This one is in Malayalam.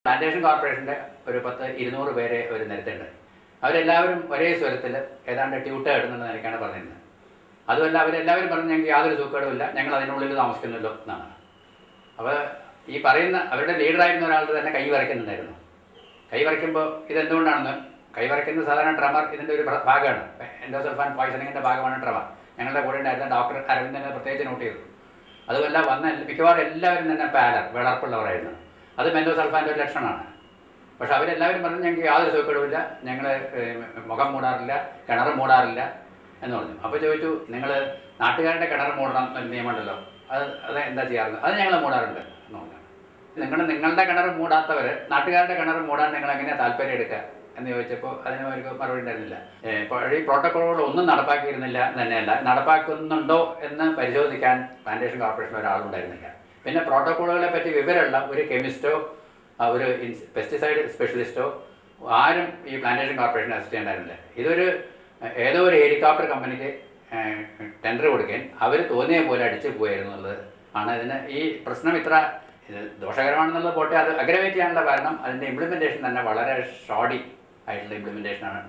പ്ലാന്റേഷൻ കോർപ്പറേഷൻ്റെ ഒരു പത്ത് ഇരുന്നൂറ് പേരെ ഒരു നിരത്തുണ്ട് അവരെല്ലാവരും ഒരേ സ്വരത്തിൽ ഏതാണ്ട് ട്യൂട്ട ഇടുന്നുള്ള നിലയ്ക്കാണ് പറഞ്ഞിരുന്നത് അതുമല്ല അവരെല്ലാവരും പറഞ്ഞു ഞങ്ങൾക്ക് യാതൊരു സൂക്കേടുമില്ല ഞങ്ങൾ അതിനുള്ളിൽ താമസിക്കുന്നല്ലോ എന്നാണ് അപ്പോൾ ഈ പറയുന്ന അവരുടെ ലീഡറായിരുന്ന ഒരാളുടെ തന്നെ കൈ വരയ്ക്കുന്നുണ്ടായിരുന്നു കൈ വരയ്ക്കുമ്പോൾ ഇതെന്തുകൊണ്ടാണെന്ന് കൈ വരയ്ക്കുന്ന സാധാരണ ട്രമർ ഇതിൻ്റെ ഒരു പ്ര- ഭാഗമാണ് എൻഡോസൾഫാൻ പോയ്സണിങ്ങിൻ്റെ ഭാഗമാണ് ട്രമർ ഞങ്ങളുടെ കൂടെ ഉണ്ടായിരുന്ന ഡോക്ടർ അരവിന്ദ് തന്നെ പ്രത്യേകിച്ച് നോട്ട് ചെയ്തു അതുമല്ല വന്ന എല്ലാ- മിക്കവാറും എല്ലാവരും തന്നെ പാലർ വിളർപ്പുള്ളവരായിരുന്നു അത് മെൻഡോസൾഫാൻ്റെ ഒരു ലക്ഷണമാണ് പക്ഷെ അവരെല്ലാവരും പറഞ്ഞു ഞങ്ങൾക്ക് യാതൊരു സുഖപ്പെടുമില്ല ഞങ്ങൾ മുഖം മൂടാറില്ല കിണർ മൂടാറില്ല എന്ന് പറഞ്ഞു അപ്പോൾ ചോദിച്ചു നിങ്ങൾ നാട്ടുകാരുടെ കിണർ മൂടണം എന്നൊരു നിയമമുണ്ടല്ലോ അത് അത് എന്താ ചെയ്യാറുണ്ട് അത് ഞങ്ങൾ മൂടാറുണ്ട് എന്ന് പറഞ്ഞു നിങ്ങൾ നിങ്ങളുടെ കിണർ മൂടാത്തവർ നാട്ടുകാരുടെ കിണർ മൂടാൻ നിങ്ങൾ എങ്ങനെയാണ് താല്പര്യം എടുക്കുക എന്ന് ചോദിച്ചപ്പോൾ അതിന് അവർക്ക് മറുപടി ഉണ്ടായിരുന്നില്ല ഏ, ഇപ്പോൾ ഈ പ്രോട്ടോക്കോളുകൾ ഒന്നും നടപ്പാക്കിയിരുന്നില്ല എന്ന് തന്നെയല്ല നടപ്പാക്കുന്നുണ്ടോ എന്ന് പരിശോധിക്കാൻ പ്ലാന്റേഷൻ കോർപ്പറേഷൻ ഒരാളുണ്ടായിരുന്നില്ല പിന്നെ പ്രോട്ടോക്കോളുകളെ പറ്റി വിവരമുള്ള ഒരു കെമിസ്റ്റോ ആ, ഒരു പെസ്റ്റിസൈഡ് സ്പെഷ്യലിസ്റ്റോ ആരും ഈ പ്ലാന്റേഷൻ കോർപ്പറേഷൻ അസിസ്റ്റ് ചെയ്യണ്ടായിരുന്നില്ല ഇതൊരു ഏഹ്, ഏതോ ഒരു ഹെലികോപ്റ്റർ കമ്പനിക്ക് ടെൻഡർ കൊടുക്കുകയും അവർ തോന്നിയ പോലെ അടിച്ചു പോയായിരുന്നു എന്നുള്ളത് ആണ് ഇതിന് ഈ പ്രശ്നം ഇത്ര ഇത് ദോഷകരമാണെന്നുള്ളത് പോട്ടെ അത് അഗ്രവേറ്റ് ചെയ്യാനുള്ള കാരണം അതിൻ്റെ ഇംപ്ലിമെൻറ്റേഷൻ തന്നെ വളരെ ഷോഡി ആയിട്ടുള്ള ഇംപ്ലിമെൻറ്റേഷനാണ്